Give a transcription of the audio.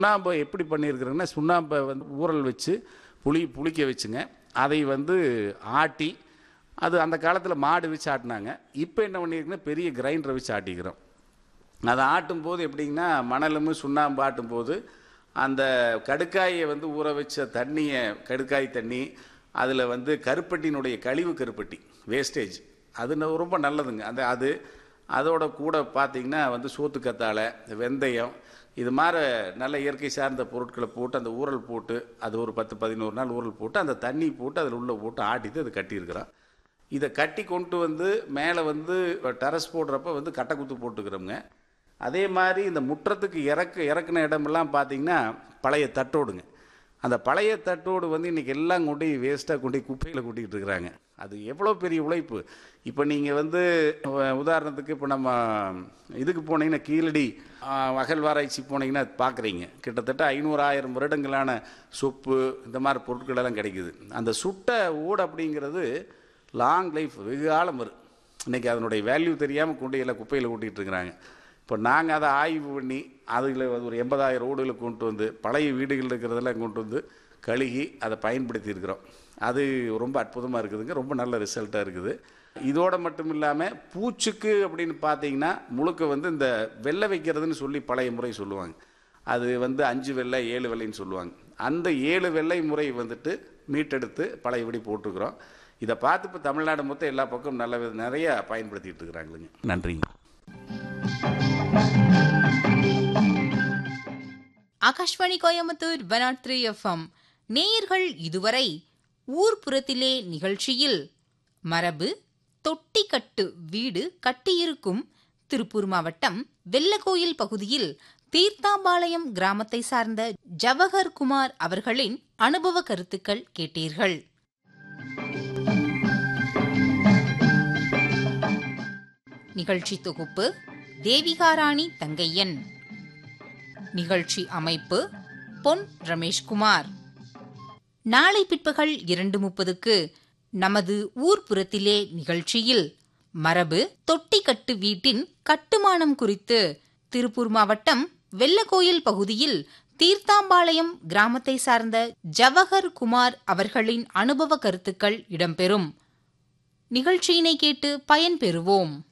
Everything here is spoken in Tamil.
சுண்ணாம்பை எப்படி பண்ணியிருக்கிறேன்னா சுண்ணாம்பை வந்து ஊறல் வச்சு புளி புளிக்க வச்சுங்க அதை வந்து ஆட்டி அது அந்த காலத்தில் மாடு வச்சு ஆட்டினாங்க இப்போ என்ன பண்ணியிருக்குன்னா பெரிய கிரைண்டரை வச்சு ஆட்டிக்கிறோம் அதை ஆட்டும் போது எப்படிங்கன்னா மணலும் சுண்ணாம்பு ஆட்டும் போது அந்த கடுக்காயை வந்து ஊற வச்ச தண்ணியை கடுக்காய் தண்ணி அதில் வந்து கருப்பட்டினுடைய கழிவு கருப்பட்டி வேஸ்டேஜ் அது ந- ரொம்ப நல்லதுங்க அந்த அது அதோட கூட பார்த்தீங்கன்னா வந்து சோத்துக்கத்தாழை வெந்தயம் இது மாதிரி நல்ல இயற்கை சார்ந்த பொருட்களை போட்டு அந்த ஊறல் போட்டு அது ஒரு பத்து பதினோரு நாள் ஊறல் போட்டு அந்த தண்ணி போட்டு அதில் உள்ள போட்டு ஆட்டிட்டு அது கட்டியிருக்கிறோம் இதை கட்டி கொண்டு வந்து மேலே வந்து டெரஸ் போடுறப்ப வந்து கட்டை குத்து போட்டுக்கிறோங்க அதே மாதிரி இந்த முற்றத்துக்கு இறக்க இறக்குன இடமெல்லாம் பார்த்தீங்கன்னா பழைய தட்டோடுங்க அந்த பழைய தட்டோடு வந்து இன்றைக்கி எல்லாம் கொண்டு வேஸ்ட்டாக கொண்டு போய் குப்பையில் கொட்டிக்கிட்டு இருக்கிறாங்க அது எவ்வளோ பெரிய உழைப்பு இப்போ நீங்கள் வந்து உ- உதாரணத்துக்கு இப்போ நம்ம இதுக்கு போனீங்கன்னா கீழடி ஆ, அகழ்வாராய்ச்சி போனீங்கன்னா பார்க்குறீங்க கிட்டத்தட்ட ஐநூறு ஆயிரம் வருடங்களான சொப்பு இந்த மாதிரி பொருட்கள் எல்லாம் கிடைக்குது அந்த சுட்ட ஓடு அப்படிங்கிறது லாங் லைஃப் வெகு காலம் வரும் இன்றைக்கி அதனுடைய வேல்யூ தெரியாமல் கொண்டு எல்லாம் குப்பையில் கொட்டிகிட்டு இருக்கிறாங்க இப்போ நாங்கள் அதை ஆய்வு பண்ணி அதில் ஒரு எண்பதாயிரம் ரோடுகளை கொண்டு வந்து பழைய வீடுகள் இருக்கிறதெல்லாம் கொண்டு வந்து கழுகி அதை பயன்படுத்தி இருக்கிறோம் அது ரொம்ப அற்புதமாக இருக்குதுங்க ரொம்ப நல்ல ரிசல்ட்டாக இருக்குது இதோட மட்டும் இல்லாமல் பூச்சுக்கு அப்படின்னு பார்த்தீங்கன்னா முழுக்க வந்து இந்த வெள்ளை வைக்கிறதுன்னு சொல்லி பழைய முறை சொல்லுவாங்க அது வந்து அஞ்சு வெள்ளை ஏழு வெள்ளைன்னு சொல்லுவாங்க அந்த ஏழு வெள்ளை முறை வந்துட்டு மீட்டெடுத்து பழையபடி போட்டுக்கிறோம் இதை பார்த்து இப்போ தமிழ்நாடு மொத்தம் எல்லா பக்கம் நல்ல வித- நிறைய பயன்படுத்திட்டு இருக்கிறாங்களுங்க நன்றிங்க Akashvani Coimbatore one nought three FM நேயர்கள் இதுவரை ஊர்ப்புறத்திலே நிகழ்ச்சியில் மரபு தொட்டிக்கட்டு வீடு கட்டியிருக்கும் திருப்பூர் மாவட்டம் வெள்ளக்கோயில் பகுதியில் தீர்த்தாம்பாளையம் கிராமத்தை சார்ந்த ஜவஹர் குமார் அவர்களின் அனுபவ கருத்துக்கள் கேட்டீர்கள் நிகழ்ச்சி தொகுப்பு தேவிகாராணி தங்கையன் நிகழ்ச்சி அமைப்பு பொன் ரமேஷ்குமார் நாளை பிற்பகல் இரண்டு முப்பதுக்கு நமது ஊர்ப்புறத்திலே நிகழ்ச்சியில் மரபு தொட்டிக்கட்டு வீட்டின் கட்டுமானம் குறித்து திருப்பூர் மாவட்டம் வெள்ளக்கோயில் பகுதியில் தீர்த்தாம்பாளையம் கிராமத்தை சார்ந்த ஜவஹர் குமார் அவர்களின் அனுபவ கருத்துக்கள் இடம்பெறும் நிகழ்ச்சியினை கேட்டு பயன்பெறுவோம்